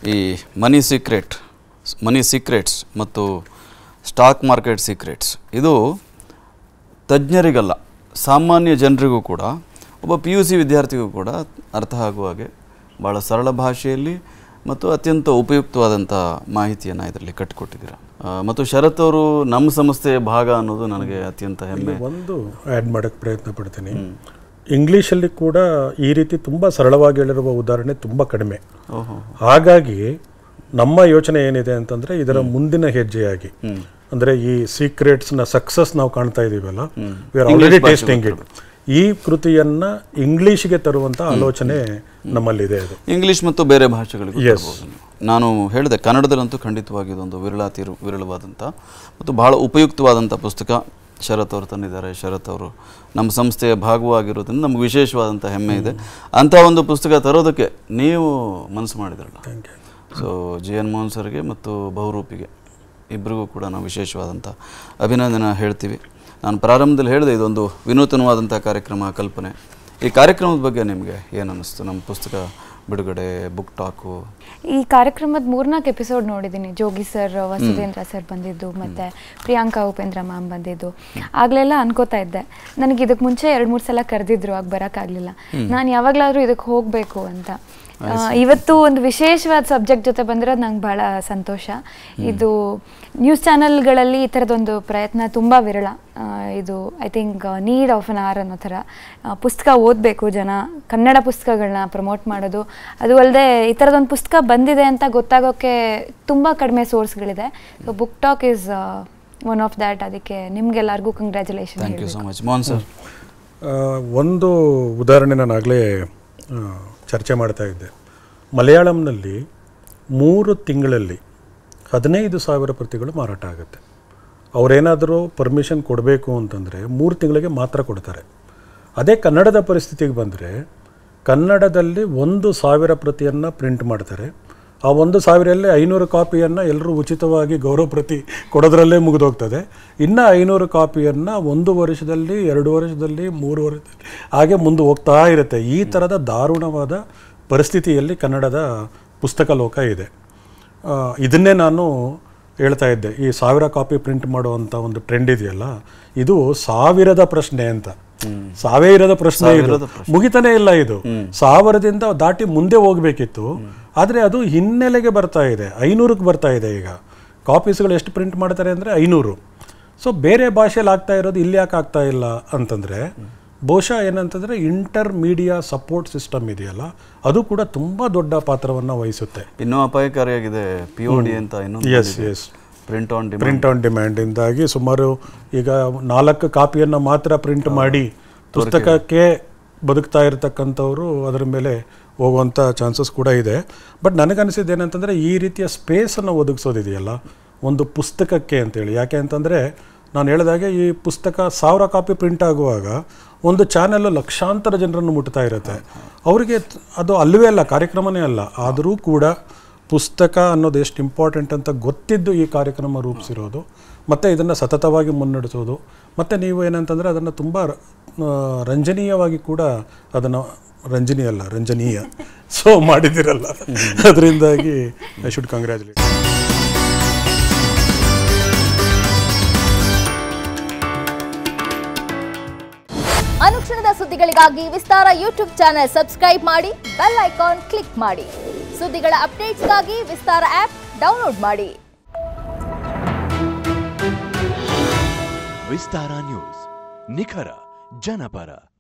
ಈ money secret money secrets ಮತ್ತು stock market secrets ಇದು ತಜ್ಞರಿಗಲ್ಲ ಸಾಮಾನ್ಯ ಜನರಿಗೂ ಕೂಡ ಒಬ್ಬ ಪಿ ಯು ಸಿ ವಿದ್ಯಾರ್ಥಿಗೂ ಕೂಡ ಅರ್ಥ ಆಗುವ ಹಾಗೆ ಭಾಳ ಸರಳ ಭಾಷೆಯಲ್ಲಿ ಮತ್ತು ಅತ್ಯಂತ ಉಪಯುಕ್ತವಾದಂಥ ಮಾಹಿತಿಯನ್ನು ಇದರಲ್ಲಿ ಕಟ್ಟಿಕೊಟ್ಟಿದ್ದೀರಾ ಆ, ಮತ್ತು ಶರತ್ ಅವರು ನಮ್ಮ ಸಂಸ್ಥೆಯ ಭಾಗ ಅನ್ನೋದು ನನಗೆ ಅತ್ಯಂತ ಹೆಮ್ಮೆ ಒಂದು ಆ್ಯಡ್ ಮಾಡೋಕ್ಕೆ ಪ್ರಯತ್ನ ಪಡ್ತೀನಿ ಇಂಗ್ಲೀಷಲ್ಲಿ ಕೂಡ ಈ ರೀತಿ ತುಂಬ ಸರಳವಾಗಿ ಹೇಳಿರುವ ಉದಾಹರಣೆ ತುಂಬ ಕಡಿಮೆ ಓಹೋ ಹಾಗಾಗಿ ನಮ್ಮ ಯೋಚನೆ ಏನಿದೆ ಅಂತಂದ್ರೆ ಇದರ ಮುಂದಿನ ಹೆಜ್ಜೆಯಾಗಿ ಅಂದ್ರೆ ಈ ಸೀಕ್ರೆಟ್ಸ್ನ ಸಕ್ಸಸ್ ನಾವು ಕಾಣ್ತಾ ಇದೀವಲ್ಲ we are already tasting it ಈ ಕೃತಿಯನ್ನ ಇಂಗ್ಲಿಷ್ಗೆ ತರುವಂತ ಆಲೋಚನೆ ನಮ್ಮಲ್ಲಿದೆ ಅದು ಇಂಗ್ಲಿಷ್ ಮತ್ತು ಬೇರೆ ಭಾಷೆಗಳಿಗೂ ತರ್ಬೋದು ನೀವು. ನಾನು ಹೇಳಿದೆ ಕನ್ನಡದಲ್ಲಂತೂ ಖಂಡಿತವಾಗಿ ಇದೊಂದು ವಿರಳಾತಿ ವಿರಳವಾದಂಥ ಮತ್ತು ಬಹಳ ಉಪಯುಕ್ತವಾದಂಥ ಪುಸ್ತಕ ಶರತ್ ಅವರು ತಂದಿದ್ದಾರೆ ಶರತ್ ಅವರು ನಮ್ಮ ಸಂಸ್ಥೆಯ ಭಾಗವಾಗಿರೋದ್ರಿಂದ ನಮ್ಗೆ ವಿಶೇಷವಾದಂಥ ಹೆಮ್ಮೆ ಇದೆ ಅಂಥ ಒಂದು ಪುಸ್ತಕ ತರೋದಕ್ಕೆ ನೀವು ಮನಸ್ಸು ಮಾಡಿದ್ರಲ್ಲ ಸೊ ಜಿ ಎನ್ ಮೋಹನ್ ಸರ್ಗೆ ಮತ್ತು ಬಹುರೂಪಿಗೆ ಇಬ್ಬರಿಗೂ ಕೂಡ ನಾವು ವಿಶೇಷವಾದಂಥ ಅಭಿನಂದನೆ ಹೇಳ್ತೀವಿ ನಾನು ಪ್ರಾರಂಭದಲ್ಲಿ ಹೇಳಿದೆ ಇದೊಂದು ವಿನೂತನವಾದಂಥ ಕಾರ್ಯಕ್ರಮ ಕಲ್ಪನೆ ಈ ಕಾರ್ಯಕ್ರಮದ ಬಗ್ಗೆ ನಿಮಗೆ ಏನು ಅನ್ನಿಸ್ತು ನಮ್ಮ ಪುಸ್ತಕ ಬಿಡುಗಡೆ ಬುಕ್ ಟಾಕು ಈ ಕಾರ್ಯಕ್ರಮದ ಮೂರ್ನಾಲ್ಕು ಎಪಿಸೋಡ್ ನೋಡಿದ್ದೀನಿ ಜೋಗಿ ಸರ್ ವಸುಧೇಂದ್ರ ಸರ್ ಬಂದಿದ್ದು ಮತ್ತೆ ಪ್ರಿಯಾಂಕಾ ಉಪೇಂದ್ರ ಮ್ಯಾಮ್ ಬಂದಿದ್ದು ಆಗ್ಲೆಲ್ಲ ಅನ್ಕೋತಾ ಇದ್ದೆ ನನಗೆ ಇದಕ್ಕೆ ಮುಂಚೆ ಎರಡು ಮೂರು ಸಲ ಕರೆದಿದ್ರು ಆಗ ಬರೋಕ್ಕಾಗಲಿಲ್ಲ ನಾನು ಯಾವಾಗಲಾದ್ರೂ ಇದಕ್ಕೆ ಹೋಗಬೇಕು ಅಂತ ಆ, ಇವತ್ತು ಒಂದು ವಿಶೇಷವಾದ ಸಬ್ಜೆಕ್ಟ್ ಜೊತೆ ಬಂದಿರೋದು ನಂಗೆ ಬಹಳ ಸಂತೋಷ ಇದು ನ್ಯೂಸ್ ಚಾನೆಲ್ಗಳಲ್ಲಿ ಈ ಥರದೊಂದು ಪ್ರಯತ್ನ ತುಂಬ ವಿರಳ ಆ, ಇದು I think need of an hour ಅನ್ನೋ ಥರ ಆ, ಪುಸ್ತಕ ಓದಬೇಕು ಜನ ಕನ್ನಡ ಪುಸ್ತಕಗಳನ್ನ ಪ್ರಮೋಟ್ ಮಾಡೋದು ಅದು ಅಲ್ಲದೆ ಈ ಥರದೊಂದು ಪುಸ್ತಕ ಬಂದಿದೆ ಅಂತ ಗೊತ್ತಾಗೋಕ್ಕೆ ತುಂಬ ಕಡಿಮೆ ಸೋರ್ಸ್ಗಳಿದೆ so book talk is one of that ಅದಕ್ಕೆ ನಿಮ್ಗೆಲ್ಲರಿಗೂ congratulation thank you so much Mohan sir ಆ, ಒಂದು ಉದಾಹರಣೆ ನಾನು ಆಗಲೇ ಚರ್ಚೆ ಮಾಡ್ತಾ ಇದ್ದೆ ಮಲಯಾಳಂನಲ್ಲಿ ಮೂರು ತಿಂಗಳಲ್ಲಿ ಹದಿನೈದು ಸಾವಿರ ಪ್ರತಿಗಳು ಮಾರಾಟ ಆಗುತ್ತೆ ಅವರೇನಾದರೂ ಪರ್ಮಿಷನ್ ಕೊಡಬೇಕು ಅಂತಂದರೆ ಮೂರು ತಿಂಗಳಿಗೆ ಮಾತ್ರ ಕೊಡ್ತಾರೆ ಅದೇ ಕನ್ನಡದ ಪರಿಸ್ಥಿತಿಗೆ ಬಂದರೆ ಕನ್ನಡದಲ್ಲಿ ಒಂದು ಸಾವಿರ ಪ್ರತಿಯನ್ನು ಪ್ರಿಂಟ್ ಮಾಡ್ತಾರೆ ಆ ಒಂದು ಸಾವಿರಲ್ಲಿ ಐನೂರು ಕಾಪಿಯನ್ನು ಎಲ್ಲರೂ ಉಚಿತವಾಗಿ ಗೌರವ ಪ್ರತಿ ಕೊಡೋದ್ರಲ್ಲೇ ಮುಗಿದೋಗ್ತದೆ ಇನ್ನು ಐನೂರು ಕಾಪಿಯನ್ನು ಒಂದು ವರ್ಷದಲ್ಲಿ ಎರಡು ವರ್ಷದಲ್ಲಿ ಮೂರು ವರ್ಷದಲ್ಲಿ ಹಾಗೆ ಮುಂದೆ ಹೋಗ್ತಾ ಇರುತ್ತೆ ಈ ಥರದ ದಾರುಣವಾದ ಪರಿಸ್ಥಿತಿಯಲ್ಲಿ ಕನ್ನಡದ ಪುಸ್ತಕ ಲೋಕ ಇದೆ ಆ, ಇದನ್ನೇ ನಾನು ಹೇಳ್ತಾ ಇದ್ದೆ ಈ ಸಾವಿರ ಕಾಪಿ ಪ್ರಿಂಟ್ ಮಾಡುವಂಥ ಒಂದು ಟ್ರೆಂಡ್ ಇದೆಯಲ್ಲ ಇದು ಸಾವಿರದ ಪ್ರಶ್ನೆ ಅಂತ ಸಾವಿರದ ಪ್ರಶ್ನೆ ಇದು ಮುಗಿತಾನೆ ಇಲ್ಲ ಇದು ಸಾವಿರದಿಂದ ದಾಟಿ ಮುಂದೆ ಹೋಗ್ಬೇಕಿತ್ತು ಆದರೆ ಅದು ಹಿನ್ನೆಲೆಗೆ ಬರ್ತಾ ಇದೆ ಐನೂರಕ್ಕೆ ಬರ್ತಾ ಇದೆ ಈಗ ಕಾಪೀಸ್ಗಳು ಎಷ್ಟು ಪ್ರಿಂಟ್ ಮಾಡ್ತಾರೆ ಅಂದರೆ ಐನೂರು ಸೊ ಬೇರೆ ಭಾಷೆಯಲ್ಲಿ ಆಗ್ತಾ ಇರೋದು ಇಲ್ಲಿ ಯಾಕೆ ಆಗ್ತಾ ಇಲ್ಲ ಅಂತಂದರೆ ಬಹುಶಃ ಏನಂತಂದರೆ ಇಂಟರ್ ಮೀಡಿಯಾ ಸಪೋರ್ಟ್ ಸಿಸ್ಟಮ್ ಇದೆಯಲ್ಲ ಅದು ಕೂಡ ತುಂಬ ದೊಡ್ಡ ಪಾತ್ರವನ್ನು ವಹಿಸುತ್ತೆ ಇನ್ನೂ ಅಪಾಯಕಾರಿಯಾಗಿದೆ ಪಿ ಒ ಡಿ ಅಂತ ಇನ್ನೊಂದು yes yes print on demand print on ಡಿಮ್ಯಾಂಡಿಂದಾಗಿ ಸುಮಾರು ಈಗ ನಾಲ್ಕು ಕಾಪಿಯನ್ನು ಮಾತ್ರ ಪ್ರಿಂಟ್ ಮಾಡಿ ಪುಸ್ತಕಕ್ಕೆ ಬದುಕ್ತಾ ಇರತಕ್ಕಂಥವ್ರು ಅದರ ಮೇಲೆ ಹೋಗುವಂಥ ಚಾನ್ಸಸ್ ಕೂಡ ಇದೆ ಬಟ್ ನನಗನ್ಸಿದ್ದು ಏನಂತಂದರೆ ಈ ರೀತಿಯ ಸ್ಪೇಸನ್ನು ಒದಗಿಸೋದಿದೆಯಲ್ಲ ಒಂದು ಪುಸ್ತಕಕ್ಕೆ ಅಂತೇಳಿ ಯಾಕೆ ಅಂತಂದರೆ ನಾನು ಹೇಳಿದಾಗೆ ಈ ಪುಸ್ತಕ ಸಾವಿರ ಕಾಪಿ ಪ್ರಿಂಟ್ ಆಗುವಾಗ ಒಂದು ಚಾನೆಲ್ ಲಕ್ಷಾಂತರ ಜನರನ್ನು ಮುಟ್ತಾ ಇರುತ್ತೆ ಅವರಿಗೆ ಅದು ಅಲ್ಲವೇ ಅಲ್ಲ ಕಾರ್ಯಕ್ರಮನೇ ಅಲ್ಲ ಆದರೂ ಕೂಡ ಪುಸ್ತಕ ಅನ್ನೋದು ಎಷ್ಟು ಇಂಪಾರ್ಟೆಂಟ್ ಅಂತ ಗೊತ್ತಿದ್ದು ಈ ಕಾರ್ಯಕ್ರಮ ರೂಪಿಸಿರೋದು ಮತ್ತು ಇದನ್ನು ಸತತವಾಗಿ ಮುನ್ನಡೆಸೋದು ಮತ್ತು ನೀವು ಏನಂತಂದರೆ ಅದನ್ನು ತುಂಬ ರ- ಆ, ರಂಜನೀಯವಾಗಿ ಕೂಡ ಅದನ್ನು ರಂಜನೀಯ ಅಲ್ಲ ರಂಜನೀಯ ಸೊ ಮಾಡಿದಿರಲ್ಲ ಅದರಿಂದಾಗಿ ಐ ಶುಡ್ ಕಂಗ್ರ್ಯಾಚುಲೇಟ್ ಅನುಕ್ಷಣದ ಸುದ್ದಿಗಳಿಗಾಗಿ ವಿಸ್ತಾರ ಯೂಟ್ಯೂಬ್ ಚಾನೆಲ್ ಸಬ್ಸ್ಕ್ರೈಬ್ ಮಾಡಿ ಬೆಲ್ ಐಕಾನ್ ಕ್ಲಿಕ್ ಮಾಡಿ ಸುದ್ದಿಗಳ ಅಪ್ಡೇಟ್ಸ್ಗಾಗಿ ವಿಸ್ತಾರ ಆಪ್ ಡೌನ್ಲೋಡ್ ಮಾಡಿ ವಿಸ್ತಾರ ನ್ಯೂಸ್ ನಿಖರ ಜನಪರ